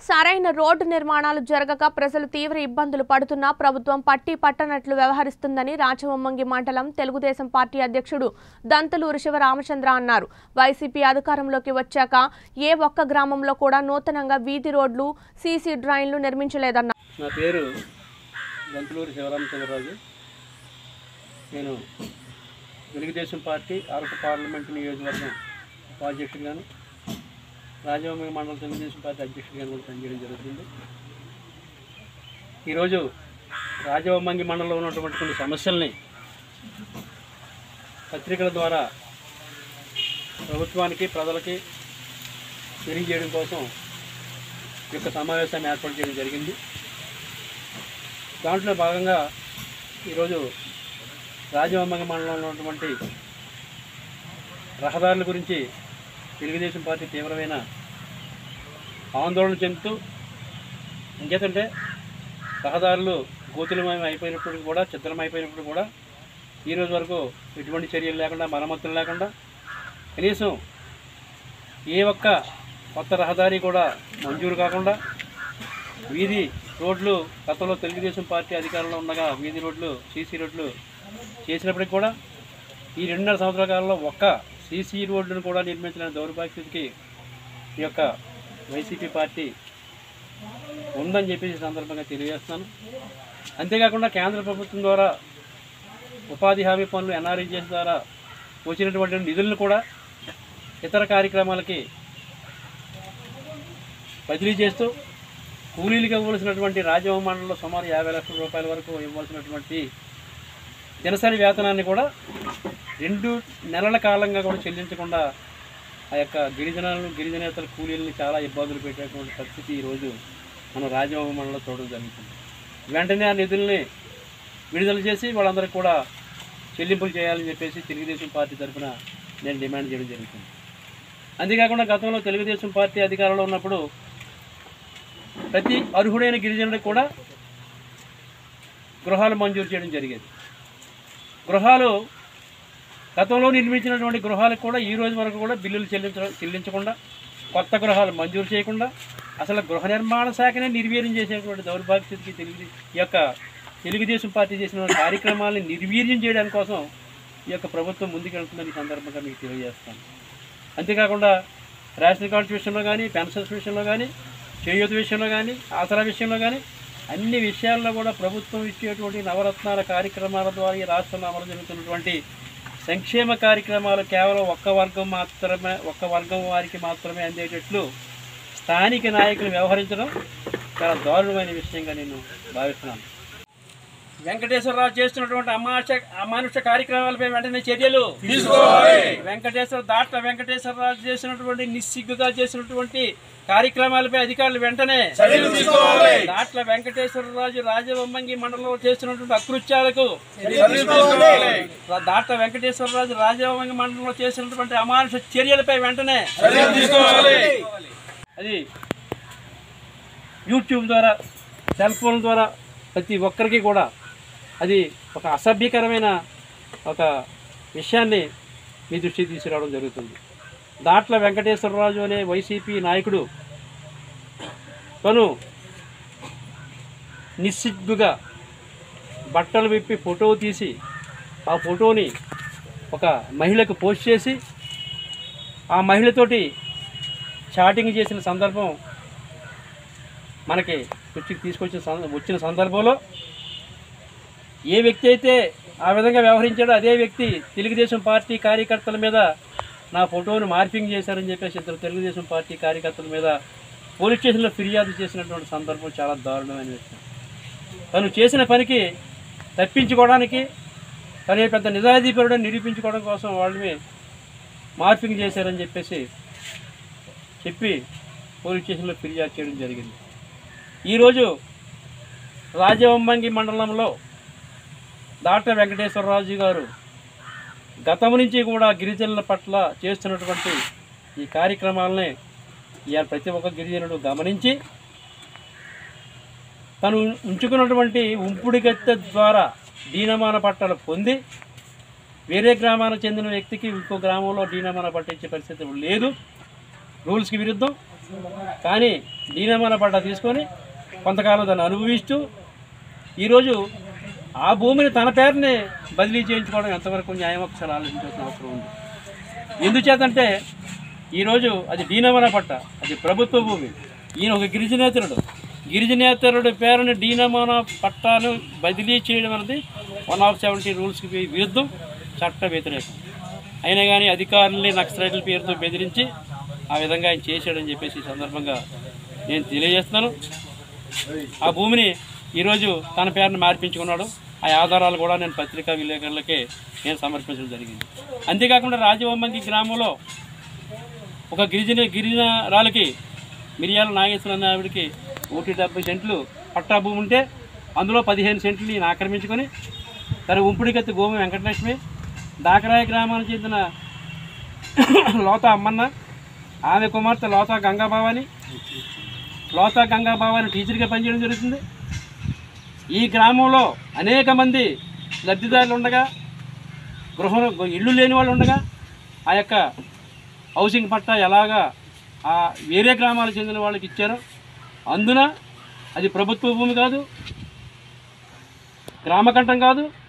సరైన రోడ్డు నిర్మాణాలు జరగక ప్రజలు తీవ్ర ఇబ్బందులు పడుతున్నా ప్రభుత్వం పట్టి పట్టనట్లు వ్యవహరిస్తుందని రాచవమ్మంగి మండలం తెలుగుదేశం పార్టీ అధ్యక్షుడు దంతలూరు శివరామచంద్ర అన్నారు వైసీపీ అధికారంలోకి వచ్చాక ఏ ఒక్క గ్రామంలో కూడా నూతనంగా వీధి రోడ్లు సీసీ డ్రైన్లు నిర్మించలేదన్నారు నా పేరు గంతులూరు శివరామచంద్రరాజు నేను తెలుగుదేశం పార్టీ అరకు పార్లమెంటు నియోజకవర్గం ఉపాధ్యక్షుడిగాను రాజవమ్మ మండలం తెలుగుదేశం పార్టీ అధ్యక్షుడిగాను కూడా పనిచేయడం జరుగుతుంది ఈరోజు రాజవమ్మంగి మండలంలో ఉన్నటువంటి కొన్ని సమస్యల్ని పత్రికల ద్వారా ప్రభుత్వానికి ప్రజలకి తెలియజేయడం కోసం ఈ యొక్క సమావేశాన్ని ఏర్పాటు చేయడం జరిగింది దాంట్లో భాగంగా ఈరోజు రాజవమ్మంగ మండలంలో ఉన్నటువంటి రహదారుల గురించి తెలుగుదేశం పార్టీ తీవ్రమైన ఆందోళన చెందుతూ ఇంకేతంటే రహదారులు గోతులమయం అయిపోయినప్పుడు కూడా చిత్రమైపోయినప్పుడు కూడా ఈ రోజు వరకు ఎటువంటి చర్యలు లేకుండా మరమ్మతులు లేకుండా కనీసం ఏ ఒక్క కొత్త రహదారి కూడా మంజూరు కాకుండా వీధి రోడ్లు గతంలో తెలుగుదేశం పార్టీ అధికారంలో ఉండగా వీధి రోడ్లు సీసీ రోడ్లు చేసినప్పటికి కూడా ఈ రెండున్నర సంవత్సరాల కాలంలో ఒక్క సీసీ రోడ్లను కూడా నిర్మించలేని దౌర్భాగ్యస్థితికి ఈ యొక్క వైసీపీ పార్టీ ఉందని చెప్పేసి ఈ సందర్భంగా తెలియజేస్తున్నాను అంతేకాకుండా కేంద్ర ప్రభుత్వం ద్వారా ఉపాధి హామీ పనులు ఎన్ఆర్ఈజీఎస్ ద్వారా వచ్చినటువంటి నిధులను కూడా ఇతర కార్యక్రమాలకి బదిలీ చేస్తూ కూలీలకు ఇవ్వాల్సినటువంటి రాజ్యవ మండలంలో సుమారు యాభై లక్షల రూపాయల వరకు ఇవ్వాల్సినటువంటి దినసరి వేతనాన్ని కూడా రెండు నెలల కాలంగా కూడా చెల్లించకుండా ఆ యొక్క గిరిజనులు గిరిజనేతల కూలీలను చాలా ఇబ్బందులు పెట్టేటువంటి పరిస్థితి ఈరోజు మన రాజమహ మండలంలో చూడడం జరుగుతుంది వెంటనే ఆ నిధుల్ని విడుదల చేసి వాళ్ళందరికీ కూడా చెల్లింపులు చేయాలని చెప్పేసి తెలుగుదేశం పార్టీ తరఫున నేను డిమాండ్ చేయడం జరుగుతుంది అంతేకాకుండా గతంలో తెలుగుదేశం పార్టీ అధికారంలో ఉన్నప్పుడు ప్రతి అర్హుడైన గిరిజనుడికి కూడా గృహాలు మంజూరు చేయడం జరిగేది గృహాలు గతంలో నిర్మించినటువంటి గృహాలకు కూడా ఈ రోజు వరకు కూడా బిల్లులు చెల్లించ చెల్లించకుండా కొత్త గృహాలు మంజూరు చేయకుండా అసలు గృహ నిర్మాణ శాఖనే నిర్వీర్యం చేసేటువంటి దౌర్భాగ్యస్థితికి తెలుగు ఈ యొక్క తెలుగుదేశం పార్టీ చేసిన కార్యక్రమాలను నిర్వీర్యం చేయడానికి కోసం ఈ యొక్క ప్రభుత్వం ముందుకెళ్తుందని ఈ సందర్భంగా మీకు తెలియజేస్తాను అంతేకాకుండా రేషన్ కార్డ్స్ విషయంలో కానీ పెన్షన్స్ విషయంలో కానీ చేయూత విషయంలో కానీ ఆసరా విషయంలో కానీ అన్ని విషయాల్లో కూడా ప్రభుత్వం ఇచ్చేటువంటి నవరత్నాల కార్యక్రమాల ద్వారా ఈ రాష్ట్రంలో అమలు జరుగుతున్నటువంటి సంక్షేమ కార్యక్రమాలు కేవలం ఒక్క వర్గం మాత్రమే ఒక్క వర్గం వారికి మాత్రమే అందేటట్లు స్థానిక నాయకులు వ్యవహరించడం చాలా దారుణమైన విషయంగా నేను భావిస్తున్నాను వెంకటేశ్వరరావు చేస్తున్నటువంటి అమానుష అమానుష కార్యక్రమాలపై వెంటనే చర్యలు వెంకటేశ్వర దాట్ల వెంకటేశ్వరరావు చేసినటువంటి నిస్సిగ్గుగా చేసినటువంటి కార్యక్రమాలపై అధికారులు వెంటనే దాట్ల వెంకటేశ్వరరాజు రాజబొమ్మంగి మండలంలో చేస్తున్నటువంటి అకృత్యాలకు దాట్ల వెంకటేశ్వరరాజు రాజబొమ్మంగి మండలంలో చేసినటువంటి అమానుష చర్యలపై వెంటనే అది యూట్యూబ్ ద్వారా సెల్ ఫోన్ ద్వారా ప్రతి ఒక్కరికి కూడా అది ఒక అసభ్యకరమైన ఒక విషయాన్ని మీ దృష్టికి తీసుకురావడం జరుగుతుంది దాట్ల వెంకటేశ్వరరాజు అనే వైసీపీ నాయకుడు తను నిస్సిగ్గుగా బట్టలు విప్పి ఫోటో తీసి ఆ ఫోటోని ఒక మహిళకు పోస్ట్ చేసి ఆ మహిళతోటి చాటింగ్ చేసిన సందర్భం మనకి దృష్టికి తీసుకొచ్చిన సం- వచ్చిన సందర్భంలో ఏ వ్యక్తి అయితే ఆ విధంగా వ్యవహరించాడో అదే వ్యక్తి తెలుగుదేశం పార్టీ కార్యకర్తల మీద నా ఫోటోను మార్పింగ్ చేశారని చెప్పేసి ఇద్దరు తెలుగుదేశం పార్టీ కార్యకర్తల మీద పోలీస్ స్టేషన్లో ఫిర్యాదు చేసినటువంటి సందర్భం చాలా దారుణమైన విషయం తను చేసిన పనికి తప్పించుకోవడానికి తన పెద్ద నిజాయితీపరుడని నిరూపించుకోవడం కోసం వాళ్ళని మార్పింగ్ చేశారని చెప్పేసి చెప్పి పోలీస్ స్టేషన్లో ఫిర్యాదు చేయడం జరిగింది ఈరోజు రాజవంబంగి మండలంలో డాక్టర్ వెంకటేశ్వరరాజు గారు గతం నుంచి కూడా గిరిజనుల పట్ల చేస్తున్నటువంటి ఈ కార్యక్రమాలని ఇవాళ ప్రతి ఒక్క గిరిజనుడు గమనించి తను ఉంచుకున్నటువంటి ఉంపుడి గత్తె ద్వారా దీనమాన పట్టాలు పొంది వేరే గ్రామానికి చెందిన వ్యక్తికి ఇంకో గ్రామంలో డీనామాన పట్టించే పరిస్థితి లేదు రూల్స్కి విరుద్ధం కానీ దీనమాన పట్ట తీసుకొని కొంతకాలం దాన్ని అనుభవిస్తూ ఈరోజు ఆ భూమిని తన పేరునే బదిలీ చేయించుకోవడం ఎంతవరకు న్యాయం ఒకసారి ఆలోచించాల్సిన అవసరం ఉంది ఎందుచేతంటే ఈరోజు అది డీనమన పట్ట అది ప్రభుత్వ భూమి ఈయన ఒక గిరిజనేతరుడు గిరిజనేతరుడి పేరుని డీనమన పట్టాను బదిలీ చేయడం అనేది వన్ ఆఫ్ సెవెంటీ రూల్స్కి విరుద్ధం చట్ట వ్యతిరేకం అయినా కానీ అధికారుల్ని నక్సలైట్ల పేరుతో బెదిరించి ఆ విధంగా ఆయన చేశాడని చెప్పేసి ఈ సందర్భంగా నేను తెలియజేస్తున్నాను ఆ భూమిని ఈరోజు తన పేరుని మార్పించుకున్నాడు ఆ ఆధారాలు కూడా నేను పత్రికా విలేకరులకే నేను సమర్పించడం జరిగింది అంతేకాకుండా రాజవమ్మంగి గ్రామంలో ఒక గిరిజన గిరిజనరాలకి మిరియాల నాగేశ్వర అనే ఆవిడకి ఒకటి డెబ్బై సెంట్లు పట్టా భూమి ఉంటే అందులో పదిహేను సెంట్లు ఈయన ఆక్రమించుకొని తన ఉంపుడికత్తి గోమి వెంకటలక్ష్మి దాకరాయ గ్రామానికి చెందిన లోత అమ్మన్న ఆమె కుమార్తె లోత గంగాభావాని లోత గంగాభావాని టీచర్గా పనిచేయడం జరుగుతుంది ఈ గ్రామంలో అనేక మంది లబ్ధిదారులు ఉండగా గృహ ఇల్లు లేని వాళ్ళు ఉండగా ఆ యొక్క హౌసింగ్ పట్టా ఎలాగా ఆ వేరే గ్రామాలకు చెందిన వాళ్ళకి ఇచ్చారో అందున అది ప్రభుత్వ భూమి కాదు గ్రామకంఠం కాదు